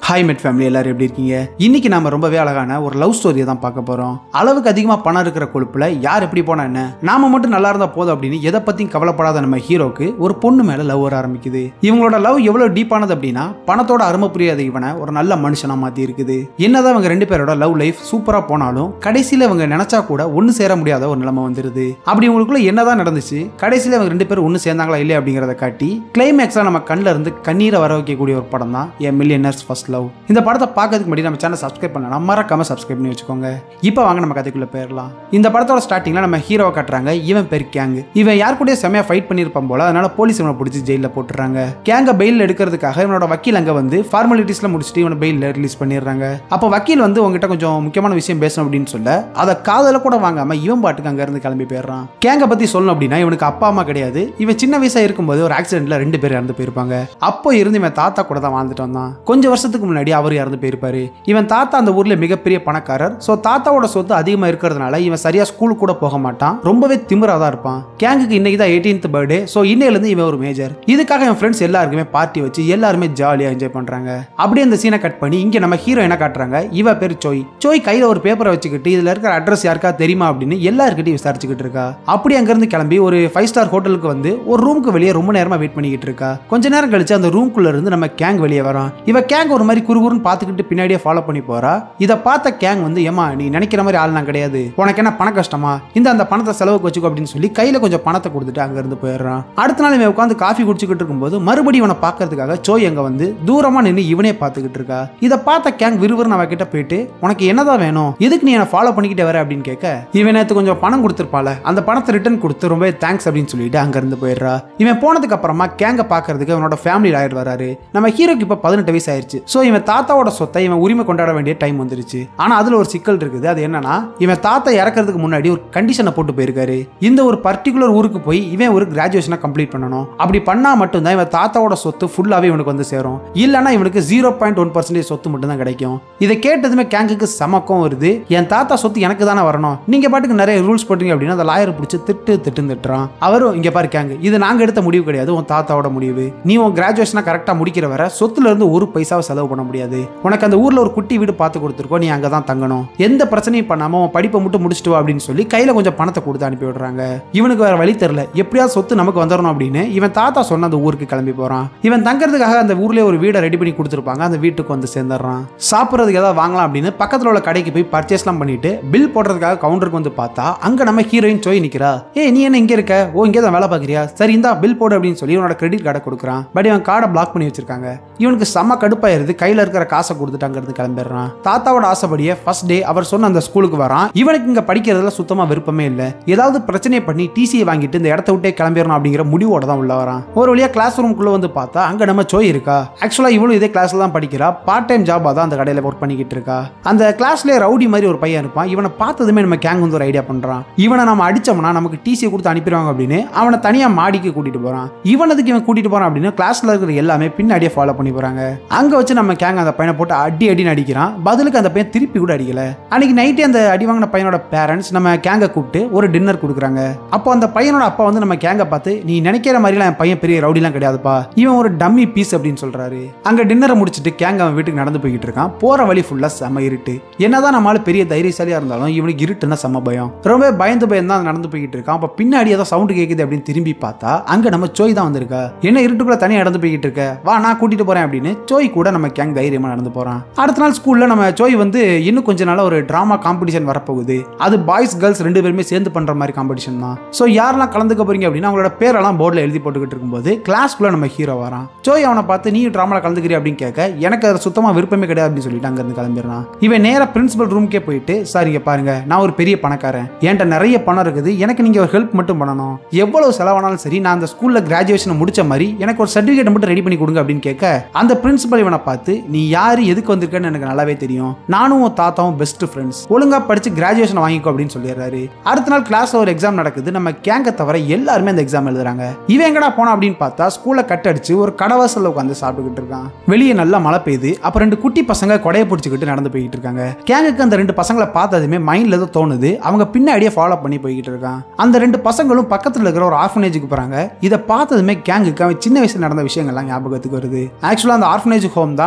hi மெட் family எல்லாரும் எப்படி இருக்கீங்க இன்னைக்கு நாம ரொம்பவே அழகான ஒரு லவ் ஸ்டோரியை தான் பார்க்க போறோம் அளவுக்கு அதிகமா பணம் இருக்கிற கொழுப்புல யார் எப்படி போனா என்ன நாம மட்டும் நல்லா இருந்தா போதும் அப்படின்னு எதை பத்தியும் கவலைப்படாத நம்ம ஹீரோக்கு ஒரு பொண்ணு மேல லவ் வர ஆரம்பிக்குது இவங்களோட லவ் எவ்வளவு டீப்பானது அப்படின்னா பணத்தோட அருமை புரியாத இவனை ஒரு நல்ல மனுஷனா மாத்தி இருக்குது என்னதான் இவங்க ரெண்டு பேரோட லவ் லைஃப் சூப்பரா போனாலும் கடைசியில இவங்க நினைச்சா கூட ஒன்னு சேர முடியாத ஒரு நிலைமை வந்துருது அப்படி உங்களுக்குள்ள என்னதான் நடந்துச்சு கடைசியில இவங்க ரெண்டு பேரும் ஒன்னு சேர்ந்தாங்களா இல்லையா அப்படிங்கறத காட்டி கிளைமேக்ஸா நம்ம கண்ணில் இருந்து கண்ணீரை வர வைக்கக்கூடிய ஒரு படம் தான் என் மில்லியனர்ஸ் ஃபர்ஸ்ட் லவ் இந்த படத்தை பார்க்கறதுக்கு முன்னாடி நம்ம சேனல் சப்ஸ்கிரைப் பண்ணலாம் மறக்காம சப்ஸ்கிரைப் பண்ணி வச்சுக்கோங்க இப்போ வாங்க நம்ம கதைக்குள்ள போயிடலாம் இந்த படத்தோட ஸ்டார்டிங்ல நம்ம ஹீரோவை காட்டுறாங்க இவன் பேர் கேங் இவன் யார் கூடயே செமையா ஃபைட் பண்ணியிருப்பான் போல அதனால போலீஸ் இவனை பிடிச்சி ஜெயிலில் போட்டுறாங்க கேங்க பெயில் எடுக்கிறதுக்காக இவனோட வக்கீல் அங்க வந்து ஃபார்மாலிட்டிஸ்ல முடிச்சுட்டு இவனை பெயில் ரிலீஸ் பண்ணிடுறாங்க அப்போ வக்கீல் வந்து உங்ககிட்ட கொஞ்சம் முக்கியமான விஷயம் பேசணும் அப்படின்னு சொல்ல அதை காதல கூட வாங்காம இவன் பாட்டுக்கு அங்க இருந்து கிளம்பி போயிடுறான் கேங்க பத்தி சொல்லணும் அப்படின்னா இவனுக்கு அப்பா அம்மா கிடையாது இவன் சின்ன வயசா இருக்கும்போது ஒரு ஆக்சிடென்ட்ல ரெண்டு பேர் இறந்து போயிருப்பாங்க அப்போ இருந்து இவன் தாத்தா கூட தான் வாழ்ந்துட்டு வந்தான் கொஞ்சம் வருஷத்துக்கு முன்னாடி அவர் இறந்து போயிருப்பாரு இவன் தாத்தா அந்த ஊர்ல மிகப்பெரிய பணக்காரர் சோ தாத்தாவோட சொத்து அதிகமா இருக்கிறதுனால இவன் சரியா ஸ்கூலுக்கு கூட போக மாட்டான் ரொம்பவே திமிரா தான் இருப்பான் கேங்குக்கு இன்னைக்கு தான் எயிட்டீன்த் பர்த்டே ஸோ இன்னையிலேருந்து இவன் ஒரு மேஜர் இதுக்காக என் ஃப்ரெண்ட்ஸ் எல்லாருக்குமே பார்ட்டி வச்சு எல்லாருமே ஜாலியாக என்ஜாய் பண்றாங்க அப்படியே இந்த சீனை கட் பண்ணி இங்க நம்ம ஹீரோ என்ன காட்டுறாங்க இவ பேர் சோய் சோய் கையில ஒரு பேப்பரை வச்சுக்கிட்டு இதுல இருக்கிற அட்ரஸ் யாருக்கா தெரியுமா அப்படின்னு எல்லாருக்கிட்டையும் விசாரிச்சுக்கிட்டு இருக்கா அப்படி அங்கிருந்து கிளம்பி ஒரு ஃபைவ் ஸ்டார் ஹோட்டலுக்கு வந்து ஒரு ரூமுக்கு வெளியே ரொம்ப நேரமா வெயிட் பண்ணிக்கிட்டு இருக்கா கொஞ்ச நேரம் கழிச்சு அந்த ரூம்குள்ள இருந்து நம்ம கேங் வெளியே வரோம் இவ கேங் ஒரு மாதிரி குறுகுறுன்னு பார்த்துக்கிட்டு பின்னாடியே ஃபாலோ பண்ணி போறா இதை பார்த்த கேங் வந்து ஏமா நீ நினைக்கிற மாதிரி ஆள் நான் கிடையாது உனக்கு என்ன பண கஷ்டமா இந்த அந்த பணத்தை செலவுக்கு வச்சுக்கோ அப்படின்னு சொல்லி கையில கொஞ்சம் பணத்தை கொடுத்துட்டு அங்க இருந்து போயிடுறான் அடுத்த நாள் இவன் உட்காந்து காஃபி குடிச்சுக்கிட்டு இருக்கும்போது மறுபடியும் இவனை பார்க்கறதுக்காக சோய் அங்க வந்து தூரமா நின்று இவனே பார்த்துக்கிட்டு இருக்கா இதை பார்த்த கேங் விறுவிறுன்னு அவ கிட்ட போயிட்டு உனக்கு என்னதான் வேணும் எதுக்கு நீ என்ன ஃபாலோ பண்ணிக்கிட்டே வர அப்படின்னு கேட்க இவன் நேத்து கொஞ்சம் பணம் கொடுத்துருப்பால அந்த பணத்தை ரிட்டர்ன் கொடுத்து ரொம்ப தேங்க்ஸ் அப்படின்னு சொல்லிட்டு அங்க இருந்து போயிடுறா இவன் போனதுக்கு அப்புறமா கேங்க பார்க்கறதுக்கு அவனோட ஃபேமிலி லாயர் வராரு நம்ம ஹீரோக்கு இப்போ பதினெட்டு வயசு ஆயிருச்சு ஸோ இவன் தாத்தாவோட சொத்தை இவன் உரிமை கொண்டாட வேண்டிய டைம் வந்துருச்சு ஆனா அதுல ஒரு சிக்கல் இருக்குது அது என்னன்னா இவன் தாத்தா இறக்கறதுக்கு முன்னாடி ஒரு கண்டிஷனை போட்டு போயிருக்காரு இந்த ஒரு பர்டிகுலர் ஊருக்கு போய் இவன் ஒரு கிராஜுவேஷனை கம்ப்ளீட் பண்ணணும் அப்படி பண்ணா மட்டும்தான் இவன் தாத்தாவோட சொத்து ஃபுல்லாவே இவனுக்கு வந்து சேரும் இல்லைன்னா இவனுக்கு ஜீரோ பாயிண்ட் ஒன் பர்சன்டேஜ் சொத்து மட்டும் தான் கிடைக்கும் இதை கேட்டதுமே கேங்குக்கு சமக்கம் வருது என் தாத்தா சொத்து எனக்கு தானே வரணும் நீங்க பாட்டுக்கு நிறைய ரூல்ஸ் போட்டீங்க அப்படின்னா அந்த லாயர் பிடிச்சி திட்டு திட்டுன்னு திட்டுறான் அவரும் இங்க பாரு கேங்கு இது நாங்க எடுத்த முடிவு கிடையாது உன் தாத்தாவோட முடிவு நீ உன் கிராஜுவேஷனை கரெக்டா முடிக்கிற வரை சொத்துல இருந்து ஒரு பைசாவை செலவு பண்ண முடியாது உனக்கு அந்த ஊர்ல ஒரு குட்டி வீடு பார்த்து கொடுத்துருக்கோம் நீ அங்கே தான் தங்கணும் எந்த பிரச்சனையும் பண்ணாம உன் படிப்பை மட்டும் முடிச்சுட்டு வா அப்படின்னு சொல்லி கையில கொஞ்சம் பணத்தை கொடுத்து அனுப்பி விடுறாங்க இவனுக்கு வேற வழி தெரியல எப்படியாவது சொத்து நமக்கு வந்துடணும் அப்படின்னு இவன் தாத்தா சொன்ன அந்த ஊருக்கு கிளம்பி போறான் இவன் தங்கறதுக்காக அந்த ஊர்லயே ஒரு வீடை ரெடி பண்ணி கொடுத்துருப்பாங்க அந்த வீட்டுக்கு வந்து சேர்ந்துடுறான் சாப்பிட்றதுக்கு ஏதாவது வாங்கலாம் அப்படின்னு பக்கத்துல உள்ள கடைக்கு போய் பர்ச்சேஸ்லாம் பண்ணிட்டு பில் போடுறதுக்காக கவுண்டருக்கு வந்து பார்த்தா அங்க நம்ம ஹீரோயின் சோய் நிக்கிறா ஏய் நீ என்ன இங்க இருக்க ஓ இங்கே தான் வேலை பார்க்குறியா சரி இந்தா பில் போடு அப்படின்னு சொல்லி இவனோட கிரெடிட் கார்டை கொடுக்குறான் பட் இவன் கார்டை பிளாக் பண்ணி வச்சிருக்காங்க இவனுக்கு செம்ம கடுப்பாயிருது கையில இருக்கிற காசை கொடுத்துட்டு அங்கிருந்து கிளம்பிடுறான் தாத்தாவோட ஆசைப்படியே ஃபர்ஸ்ட் டே அவர் சொன்ன அந்த ஸ்கூலுக்கு வரான் இவனுக்கு இங்க படிக்கிறதுல சுத்தமா விருப்பமே இல்ல ஏதாவது பிரச்சனை பண்ணி டிசியை வாங்கிட்டு இந்த இடத்த விட்டே கிளம்பிடணும் அப்படிங்கிற முடிவோட தான் உள்ள வரான் ஒரு வழியா கிளாஸ் ரூம்குள்ள வந்து பார்த்தா அங்க நம்ம சோய் இருக்கா ஆக்சுவலா இவளும் இதே கிளாஸ்ல தான் படிக்கிறா பார்ட் டைம் ஜாபா தான் அந்த கடையில ஒர்க் பண்ணிக்கிட்டு இருக்கா அந்த கிளாஸ்ல ரவுடி மாதிரி ஒரு பையன் இருப்பான் இவனை பார்த்ததுமே நம்ம கேங் வந்து ஒரு ஐடியா பண்றான் இவனை நம்ம அடிச்சோம்னா நமக்கு டிசியை கொடுத்து அனுப்பிடுவாங்க அப்படின்னு அவனை தனியா மாடிக்கு கூட்டிட்டு போறான் இவனதுக்கு இவன் கூட்டிட்டு போறான் அப்படின்னு கிளாஸ்ல இருக்கிற எல்லாமே பின்னாடியே ஃபாலோ பண்ணி போறாங்க அங்க வச்சு நம்ம கேங் அந்த பையனை போட்டு அடி அடின்னு அடிக்கிறான் பதிலுக்கு அந்த பையன் திருப்பி கூட அடிக்கல அன்னைக்கு நைட்டே அந்த அடி வாங்கின பையனோட பேரண்ட்ஸ் நம்ம கேங்கை கூப்பிட்டு ஒரு டின்னர் கொடுக்குறாங்க அப்போ அந்த பையனோட அப்பா வந்து நம்ம கேங்கை பார்த்து நீ நினைக்கிற மாதிரிலாம் என் பையன் பெரிய ரவுடிலாம் கிடையாதுப்பா இவன் ஒரு டம்மி பீஸ் அப்படின்னு சொல்றாரு அங்க டின்னரை முடிச்சுட்டு கேங் அவன் வீட்டுக்கு நடந்து போய்கிட்டு இருக்கான் போற வழி ஃபுல்லா செம இருட்டு என்னதான் நம்மளால பெரிய தைரியசாலியா இருந்தாலும் இவனுக்கு இருட்டுன்னா செம பயம் ரொம்ப பயந்து பயந்து தான் நடந்து போய்கிட்டு இருக்கான் அப்ப பின்னாடி ஏதோ சவுண்ட் கேக்குது அப்படின்னு திரும்பி பார்த்தா அங்க நம்ம சோய் தான் வந்திருக்கா என்ன இருட்டுக்குள்ள தனியா நடந்து போய்கிட்டு இருக்க வா நான் கூட்டிட்டு போறேன் அப்படின்னு சோய் கூட நம்ம கேங் தைரியமா நடந்து போறான் அடுத்த நாள் ஸ்கூல்ல நம்ம சோய் வந்து இன்னும் கொஞ்ச நாள் ஒரு டிராமா காம்படிஷன் வரப்போகுது அது பாய்ஸ் கேர்ள்ஸ் ரெண்டு பேருமே சேர்ந்து பண்ற மாதிரி காம்படிஷன் தான் ஸோ யாரெல்லாம் கலந்துக்க போறீங்க அப்படின்னா அவங்களோட பேரெல்லாம் போர்டில் எழுதி போட்டுக்கிட்டு இருக்கும்போது கிளாஸ்க்குள்ள நம்ம ஹீரோ வரான் சோய் அவனை பார்த்து நீ ட்ராமாவில் கலந்துக்கிறீ அப்படின்னு கேட்க எனக்கு அது சுத்தமா விருப்பமே கிடையாது அப்படின்னு சொல்லிட்டு அங்கிருந்து கிளம்பிடுறான் இவன் நேரா பிரின்சிபல் ரூம்க்கே போயிட்டு சார் இங்க பாருங்க நான் ஒரு பெரிய பணக்காரன் என்கிட்ட நிறைய பணம் இருக்குது எனக்கு நீங்க ஒரு ஹெல்ப் மட்டும் பண்ணணும் எவ்வளவு செலவானாலும் சரி நான் அந்த ஸ்கூல்ல கிராஜுவேஷன் முடிச்ச மாதிரி எனக்கு ஒரு சர்டிஃபிகேட் மட்டும் ரெடி பண்ணி கொடுங்க அப்படின்னு கேட்க அந்த பிரின்சிபல் இவனை பார்த்து நீ யாரு எதுக்கு வந்திருக்கன்னு எனக்கு நல்லாவே தெரியும் நானும் உன் தாத்தாவும் பெஸ்ட் ஃப்ரெண்ட்ஸ் ஒழுங்கா படிச்சு கிராஜுவேஷன் வாங்கிக்கோ அப்படின்னு சொல்லிடுறாரு அடுத்த நாள் கிளாஸ்ல ஒரு எக்ஸாம் நடக்குது நம்ம கேங்க தவிர எல்லாருமே அந்த எக்ஸாம் எழுதுறாங்க இவன் எங்கடா போனா அப்படின்னு பார்த்தா ஸ்கூல்ல கட் அடிச்சு ஒரு கடவாசல்ல உட்காந்து சாப்பிட்டுக்கிட்டு இருக்கான் வெளியே நல்லா மழை பெய்யுது அப்ப ரெண்டு குட்டி பசங்க கொடையை பிடிச்சிக்கிட்டு நடந்து போய்கிட்டு இருக்காங்க கேங்குக்கு அந்த ரெண்டு பசங்களை பார்த்ததுமே மைண்ட்ல ஏதோ தோணுது அவங்க பின்னாடியே ஃபாலோ பண்ணி போய்கிட்டு இருக்கான் அந்த ரெண்டு பசங்களும் பக்கத்துல இருக்கிற ஒரு ஆர்ஃபனேஜுக்கு போறாங்க இதை பார்த்ததுமே கேங்குக்கு அவன் சின்ன வயசுல நடந்த விஷயங்கள்லாம் ஞாபகத்துக்கு வருது ஆக்சுவலா அந்த ஆர்ஃபனேஜ் ஹோம் தான்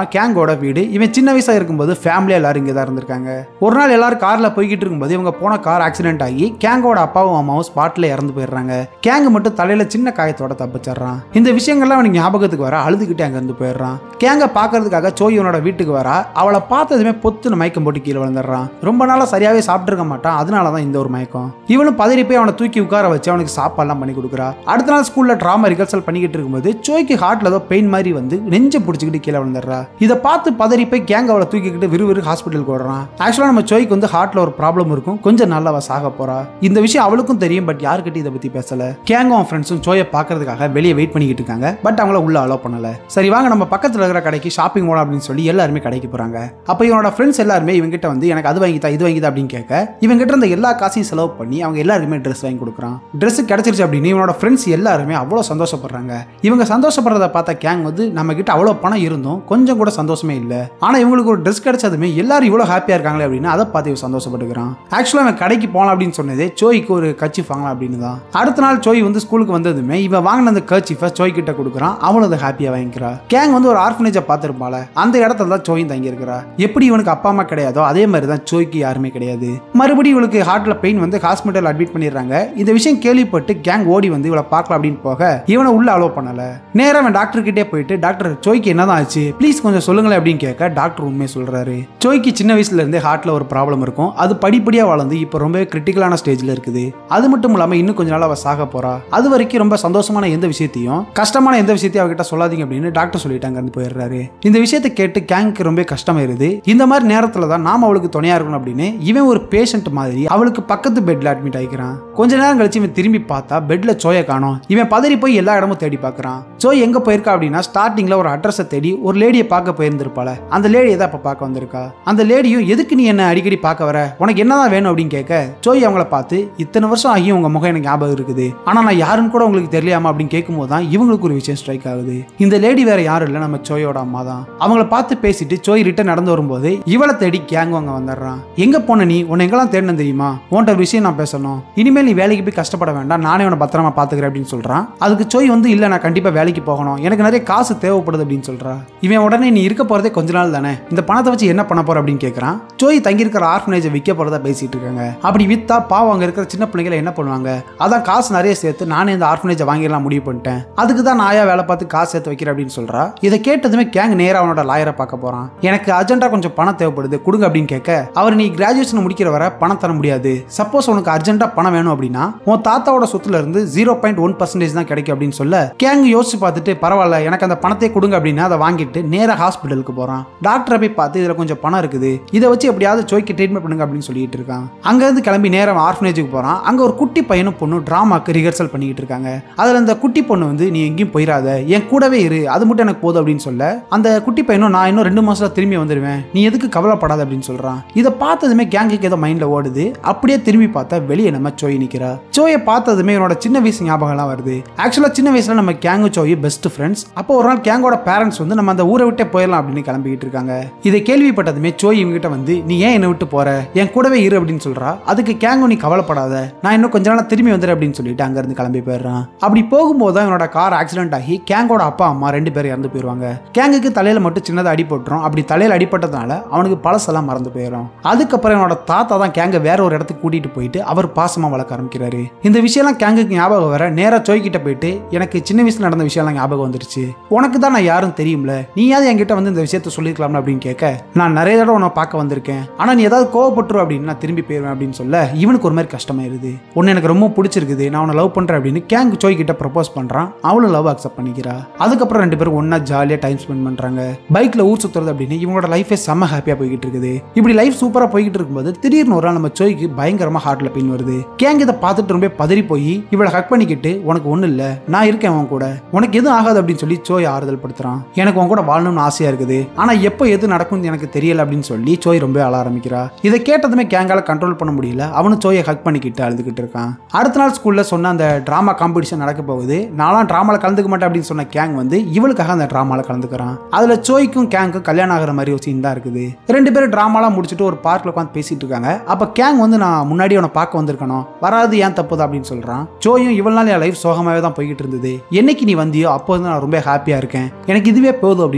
கேங்கோட வீடு இவன் சின்ன வயசா இருக்கும்போது ஃபேமிலியா எல்லாரும் இங்கே தான் இருந்திருக்காங்க ஒரு நாள் எல்லாரும் கார்ல போய்கிட்டு இருக்கும்போது இவங்க போன கார் ஆக்சிடென்ட் ஆகி கேங்கோட அப்பாவும் அம்மாவும் ஸ்பாட்ல இறந்து போயிடுறாங்க கேங் மட்டும் தலையில சின்ன காயத்தோட தப்பிச்சிடுறான் இந்த விஷயங்கள்லாம் அவனுக்கு ஞாபகத்துக்கு வர அழுதுகிட்டே அங்க இருந்து போயிடுறான் கேங்க பாக்குறதுக்காக சோய் இவனோட வீட்டுக்கு வரா அவளை பார்த்ததுமே பொத்துன்னு மயக்கம் போட்டு கீழே விழுந்துடுறான் ரொம்ப நாளா சரியாவே சாப்பிட்டுருக்க மாட்டான் அதனால தான் இந்த ஒரு மயக்கம் இவனும் பதறி போய் அவனை தூக்கி உட்கார வச்சு அவனுக்கு சாப்பாடுலாம் பண்ணி கொடுக்குறா அடுத்த நாள் ஸ்கூல்ல ட்ராமா ரிஹர்சல் பண்ணிக்கிட்டு இருக்கும்போது சோய்க்கு ஹார்ட்ல ஏதோ பெயின் மாதிரி வந்து நெஞ்ச பிடிச்சிக்கிட்டு கீழே விழுந்துடுறா இதை பார்த்து பதறி போய் கேங் அவளை தூக்கிக்கிட்டு விறுவிறு ஹாஸ்பிட்டலுக்கு ஓடுறான் ஆக்சுவலாக நம்ம சோய்க்கு வந்து ஹார்ட்ல ஒரு ப்ராப்ளம் இருக்கும் கொஞ்சம் நாள் அவ சாக போறா இந்த விஷயம் அவளுக்கும் தெரியும் பட் யாருக்கிட்ட இதை பத்தி பேசல கேங்கும் அவன் ஃப்ரெண்ட்ஸும் சோயை பார்க்கறதுக்காக வெளியே வெயிட் பண்ணிக்கிட்டு இருக்காங்க பட் அவங்கள உள்ள அலோவ் பண்ணல சரி வாங்க நம்ம பக்கத்துல இருக்கிற கடைக்கு ஷாப்பிங் போலாம் அப்படின்னு சொல்லி எல்லாருமே கடைக்கு போறாங்க அப்போ இவனோட ஃப்ரெண்ட்ஸ் எல்லாருமே இவங்கிட்ட வந்து எனக்கு அது வாங்கித்தா இது வாங்கித்தா அப்படின்னு கேட்க இவங்கிட்ட இருந்த எல்லா காசையும் செலவு பண்ணி அவங்க எல்லாருக்குமே ட்ரெஸ் வாங்கி கொடுக்குறான் ட்ரெஸ் கிடைச்சிருச்சு அப்படின்னு இவனோட ஃப்ரெண்ட்ஸ் எல்லாருமே அவ்வளோ சந்தோஷப்படுறாங்க இவங்க சந்தோஷப்படுறத பார்த்த கேங் வந்து நம்ம கிட்ட அவ்வளோ பணம் இருந்தும் கொஞ்சம் கூட சந்தோஷமே இல்லை ஆனால் இவங்களுக்கு ஒரு ட்ரெஸ் கிடைச்சதுமே எல்லாரும் இவ்வளோ ஹாப்பியாக இருக்காங்களே அப்படின்னு அதை பார்த்து இவன் சந்தோஷப்பட்டுக்கிறான் ஆக்சுவலாக அவன் கடைக்கு போகலாம் அப்படின்னு சொன்னதே சோய்க்கு ஒரு கட்சி வாங்கலாம் அப்படின்னு தான் அடுத்த நாள் சோய் வந்து ஸ்கூலுக்கு வந்ததுமே இவன் வாங்கின அந்த கர்ச்சிஃபை சோய் கிட்ட கொடுக்குறான் அவளும் அதை ஹாப்பியாக வாங்கிக்கிறா கேங் வந்து ஒரு ஆர்ஃபனேஜை பார்த்துருப்பாள அந்த இடத்துல தான் சோயும் தங்கி இருக்கிறா எப்படி இவனுக்கு அப்பா அம்மா கிடையாதோ அதே மாதிரி தான் சோய்க்கு யாருமே கிடையாது மறுபடியும் இவளுக்கு ஹார்ட்ல பெயின் வந்து ஹாஸ்பிட்டல் அட்மிட் பண்ணிடுறாங்க இந்த விஷயம் கேள்விப்பட்டு கேங் ஓடி வந்து இவளை பார்க்கலாம் அப்படின்னு போக இவனை உள்ள அலோவ் பண்ணல நேரா அவன் டாக்டர் கிட்டே போயிட்டு டாக்டர் சோய்க்கு என்னதான் ஆச்சு ப்ளீஸ் கொஞ்சம் சொல்லுங்களேன் அப்படின்னு கேட்க டாக்டர் உண்மையை சொல்றாரு சோய்க்கு சின்ன வயசுல இருந்தே ஹார்ட்ல ஒரு ப்ராப்ளம் இருக்கும் அது படிப்படியா வளர்ந்து இப்போ ரொம்பவே கிரிட்டிக்கலான ஸ்டேஜ்ல இருக்குது அது மட்டும் இல்லாம இன்னும் கொஞ்ச நாள் அவ சாக போறா அது வரைக்கும் ரொம்ப சந்தோஷமான எந்த விஷயத்தையும் கஷ்டமான எந்த விஷயத்தையும் அவகிட்ட சொல்லாதீங்க அப்படின்னு டாக்டர் சொல்லிட்டாங்க இருந்து போயிடுறாரு இந்த விஷயத்தை கேட்டு கேங்க்கு ரொம்ப கஷ்டமாயிருது இந்த மாதிரி நேரத்துல தான் நாம அவளுக்கு துணையா இருக்கணும் அப்படின்னு இவன் ஒரு பேஷண்ட் மாதிரி அவளுக்கு பக்கத்து பெட்ல அட்மிட் ஆகிக்கிறான் கொஞ்ச நேரம் கழிச்சு இவன் திரும்பி பார்த்தா பெட்ல சோயை காணோம் இவன் பதறி போய் எல்லா இடமும் தேடி பார்க்கறான் சோய் எங்க போயிருக்கா அப்படின்னா ஸ்டார்டிங்ல ஒரு அட்ரஸை தேடி ஒரு லேடியை பார்க்க போயிருந்திருப்பாள அந்த லேடியை தான் இப்ப பார்க்க வந்திருக்கா அந்த லேடியும் எதுக்கு நீ என்ன அடிக்கடி பார்க்க வர உனக்கு என்னதான் வேணும் அப்படின்னு கேட்க சோய் அவங்கள பார்த்து இத்தனை வருஷம் ஆகியும் உங்க முகம் எனக்கு ஞாபகம் இருக்குது ஆனா நான் யாருன்னு கூட உங்களுக்கு தெரியலாமா அப்படின்னு கேட்கும்போது தான் இவங்களுக்கு ஒரு விஷயம் ஸ்ட்ரைக் ஆகுது இந்த லேடி வேற யாரும் இல்லை நம்ம சோயோட அம்மா தான் அவங்கள பார்த்து பேசிட்டு சோய் ரிட்டன் நடந்து வரும்போது இவளை தேடி கேங் அங்க வந்துடுறான் எங்க போன நீ உன்னை எங்கெல்லாம் தேடணும் தெரியுமா உன்ட்ட ஒரு விஷயம் நான் பேசணும் இனிமேல் நீ வேலைக்கு போய் கஷ்டப்பட வேண்டாம் நானே உன்னை பத்திரமா பாத்துக்கிறேன் அப்படின்னு சொல்றான் அதுக்கு சோய் வந்து இல்ல நான் கண்டிப்பா வேலைக்கு போகணும் எனக்கு நிறைய காசு தேவைப்படுது அப்படின்னு சொல்றா இவன் உடனே நீ இருக்க போறதே கொஞ்ச நாள் தானே இந்த பணத்தை வச்சு என்ன பண்ண போற அப்படின்னு கேட்கறான் சோய் தங்கி இருக்கிற ஆர்ஃபனேஜை விற்க போறதா பேசிட்டு இருக்காங்க அப்படி வித்தா பாவம் அங்க இருக்கிற சின்ன பிள்ளைங்களை என்ன பண்ணுவாங்க அதான் காசு நிறைய சேர்த்து நானே இந்த ஆர்ஃபனேஜை வாங்கிடலாம் முடிவு பண்ணிட்டேன் அதுக்கு தான் நாயா வேலை பார்த்து காசு சேர்த்து வைக்கிறேன் அப்படின்னு சொல்றா இதை கேட்டதுமே கேங் நேரா அவனோட லாயரை பார்க்க போறான் எனக்கு அர்ஜென்ட்டா கொஞ்சம் பணம் தேவைப்படுது கொடுங்க அப்படின்னு கேட்க அவர் நீ கிராஜுவேஷன் முடிக்கிற வரை பணம் தர முடியாது சப்போஸ் உனக்கு அர்ஜென்ட்டா பணம் வேணும் அப்படின்னா உன் தாத்தாவோட சொத்துல இருந்து ஜீரோ பாயிண்ட் ஒன் பர்சன்டேஜ் தான் கிடைக்கும் அப்படின்னு சொல்ல கேங் யோசிச்சு பார்த்துட்டு பரவாயில்ல எனக்கு அந்த பணத்தை கொடுங்க அப்படின்னா அதை வாங்கிட்டு நேரா ஹாஸ்பிட்டலுக்கு போறான் டாக்டரை போய் பார்த்து இதுல கொஞ்சம் பணம் இருக்குது இதை வச்சு எப்படியாவது சோய்க்கு ட்ரீட்மெண்ட் பண்ணுங்க அப்படின்னு சொல்லிட்டு இருக்கான் அங்க இருந்து கிளம்பி நேரம் ஆர்ஃபனேஜுக்கு போறான் அங்க ஒரு குட்டி பையனும் பொண்ணு டிராமாக்கு ரிஹர்சல் பண்ணிக்கிட்டு இருக்காங்க அதுல அந்த குட்டி பொண்ணு வந்து நீ எங்கேயும் போயிடாத என் கூடவே இரு அது மட்டும் எனக்கு போதும் அப்படின்னு சொல்ல அந்த குட்டி பையனும் நான் இன்னும் ரெண்டு மாசத்துல திரும்பி வந்துடுவேன் நீ எதுக்கு கவலைப்படாத அப்படின்னு சொல்றான் இதை பார்த்ததுமே கேங்குக்கு ஏதோ மைண்ட்ல ஓடுது அப்படியே திரும்பி பார்த்தா வெளியே நம்ம சோய் நிக்கிறா சோயை பார்த்ததுமே என்னோட சின்ன வயசு ஞாபகம்லாம் வருது ஆக்சுவலா சின்ன வயசுல நம்ம கேங்கு சோய் பெஸ்ட் ஃப்ரெண்ட்ஸ் அப்போ ஒரு நாள் கேங்கோட பேரண்ட்ஸ் வந்து நம்ம அந்த ஊரை விட்டே போயிடலாம் அப்படின்னு கிளம்பிக்கிட்டு இருக்காங்க இதை கேள்விப்பட்டதுமே சோய் இவங்கிட்ட வந்து நீ ஏன் என்னை விட்டு போற என் கூடவே இரு அப்படின்னு சொல்றா அதுக்கு கேங்கு நீ கவலைப்படாத நான் இன்னும் கொஞ்ச நாள் திரும்பி வந்துடுறேன் அப்படின்னு சொல்லிட்டு அங்க இருந்து கிளம்பி போயிடுறான் அப்படி போகும்போது தான் இவனோட கார் ஆக்சிடென்ட் ஆகி கேங்கோட அப்பா அம்மா ரெண்டு பேரும் இறந்து போயிருவாங்க கேங்குக்கு தலையில மட்டும் சின்னதாக அடிபட்டுரும் அப்படி தலையில அடிபட்டதுனால அவனுக்கு பழசெல்லாம் மறந்து போயிடும் அதுக்கப்புறம் என்னோட தாத்தா தான் கேங்க வேற ஒரு இடத்துக்கு கூட்டிட்டு போயிட்டு அவர் பாசமா வளர்க்க ஆரம்பிக்கிறாரு இந்த விஷயம்லாம் கேங்குக்கு ஞாபகம் வர நேரா சோய்கிட்ட போயிட்டு எனக்கு சின்ன வயசுல நடந்த விஷயம்லாம் ஞாபகம் வந்துருச்சு உனக்கு தான் நான் யாரும் தெரியும்ல நீயாவது என்கிட்ட வந்து இந்த விஷயத்த சொல்லிருக்கலாம்ல அப்படின்னு கேட்க நான் நிறைய தடவை உன்னை பார்க்க வந்திருக்கேன் ஆனா நீ ஏதாவது கோவப்பட்டுரு அப்படின்னு நான் திரும்பி போயிருவேன் அப்படின்னு சொல்ல இவனுக்கு ஒரு மாதிரி கஷ்டமாயிருது உன்னை எனக்கு ரொம்ப பிடிச்சிருக்குது நான் உன்னை லவ் பண்றேன் அப்படின்னு கேங் சோய் கிட்ட ப்ரப்போஸ் பண்றான் அவளும் லவ் அக்செப்ட் பண்ணிக்கிறா அதுக்கப்புறம் ரெண்டு பேரும் ஒண்ணா ஜாலியா டைம் ஸ்பெண்ட் பண்றாங்க பைக்ல ஊர் சுத்துறது அப்படின்னு இவங்களோட லைஃபே செம்ம ஹாப்பியா போய்கிட்டு இருக்குது இப்படி லைஃப் சூப்பரா போய்கிட்டு இருக்கும்போது திடீர்னு ஒரு நாள் நம்ம சோய்க்கு பயங்கரமா ஹார்ட்ல பெயின் வருது கேங் இதை பார்த்துட்டு ரொம்ப பதறி போய் இவளை ஹக் பண்ணிக்கிட்டு உனக்கு ஒண்ணு இல்ல நான் இருக்கேன் உன் கூட உனக்கு எதுவும் ஆகாது அப்படின்னு சொல்லி சோய் ஆறுதல் படுத்துறான் எனக்கு உன் கூட வாழணும்னு ஆசையா இருக்குது ஆனா எப்போ எது நடக்கும்னு எனக்கு தெரியல அப்படின்னு சொல்லி சோய் ரொம்ப அழ ஆரம்பிக்கிறா இதை கேட்டதுமே கேங்கால கண்ட்ரோல் பண்ண முடியல அவனும் சோயை ஹக் பண்ணிக்கிட்டு அழுதுகிட்டு இருக்கான் அடுத்த நாள் ஸ்கூல்ல சொன்ன அந்த டிராமா காம்படிஷன் நடக்க போகுது நான்லாம் டிராமால கலந்துக்க மாட்டேன் அப்படின்னு சொன்ன கேங் வந்து இவளுக்காக அந்த டிராமால கலந்துக்கிறான் அதுல சோய்க்கும் கேங்க்கும் கல்யாணம் ஆகிற மாதிரி ஒரு சீன் தான் இருக்குது ரெண்டு பேரும் டிராமாலாம் முடிச்சுட்டு ஒரு பார்க்ல உட்காந்து பேசிட்டு இருக்காங்க அப்ப கேங் வந்து நான் முன்னாடி அவனை பார்க்க வந்திருக்கணும் வராது ஏன் தப்புதா அப்படின்னு சொல்றான் ஜோயும் இவ்வளவு நாள் என் லைஃப் சோகமாவே தான் போய்கிட்டு இருந்தது என்னைக்கு நீ வந்தியோ அப்போ வந்து நான் ரொம்ப ஹாப்பியா இருக்கேன் எனக்கு இதுவே போதும் அப்படின்னு சொல்றா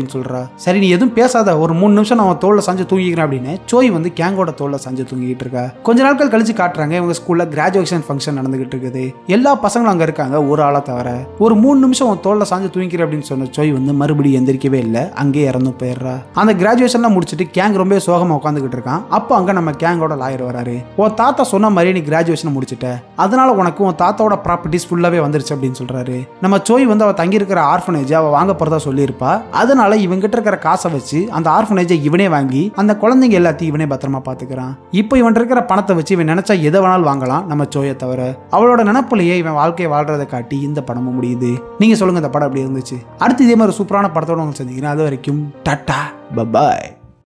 சரி நீ எதுவும் பேசாத ஒரு மூணு நிமிஷம் நான் உன் தோல்ல சாஞ்சு தூங்கிக்கிறேன் அப்படின்னு சோய் வந்து கேங்கோட தோல்ல சாஞ்சு தூங்கிட்டு இருக்கா கொஞ்ச நாட்கள் கழிச்சு காட்டுறாங்க இவங்க ஸ்கூல்ல கிராஜுவேஷன் ஃபங்க்ஷன் நடந்துகிட்டு இருக்குது எல்லா பசங்களும் அங்க இருக்காங்க ஒரு ஆளா தவிர ஒரு மூணு நிமிஷம் உன் தோல்ல சாஞ்சு தூங்கிக்கிறேன் அப்படின்னு சொன்ன சோய் வந்து மறுபடியும் எந்திரிக்கவே இல்லை அங்கேயே இறந்து போயிடுறா அந்த கிராஜுவேஷன்லாம் முடிச்சுட்டு கேங் ரொம்ப சோகமா உட்காந்துக்கிட்டு இருக்கான் அப்போ அங்க நம்ம கேங்கோட லாயர் வராரு உன் தாத்தா சொன்ன மாதிரி நீ கிராஜுவேஷன் முடிச்சிட்ட அதனால உனக்கு உன் தாத்தாவோட ப்ராப்பர்ட்டிஸ் ஃபுல்லாவே வந்துருச்சு அப்படின்னு சொல்றாரு நம்ம சோய் வந்து அவ தங்கி இருக்கிற ஆர்ஃபனேஜ் அவ வாங்க போறதா சொல்லியிருப்பா அதனால இவங்கிட்ட இருக்கிற காசை வச்சு அந்த ஆர்ஃபனேஜை இவனே வாங்கி அந்த குழந்தைங்க எல்லாத்தையும் இவனே பத்திரமா பாத்துக்கிறான் இப்போ இவன் இருக்கிற பணத்தை வச்சு இவன் நினைச்சா எதை வேணாலும் வாங்கலாம் நம்ம சோயை தவிர அவளோட நினப்புலயே இவன் வாழ்க்கையை வாழ்றதை காட்டி இந்த படமும் முடியுது நீங்க சொல்லுங்க இந்த படம் எப்படி இருந்துச்சு அடுத்து இதே மாதிரி சூப்பரான படத்தோட உங்களுக்கு சந்திக்கிறேன் அது வரைக்கும் டாட்டா பபாய்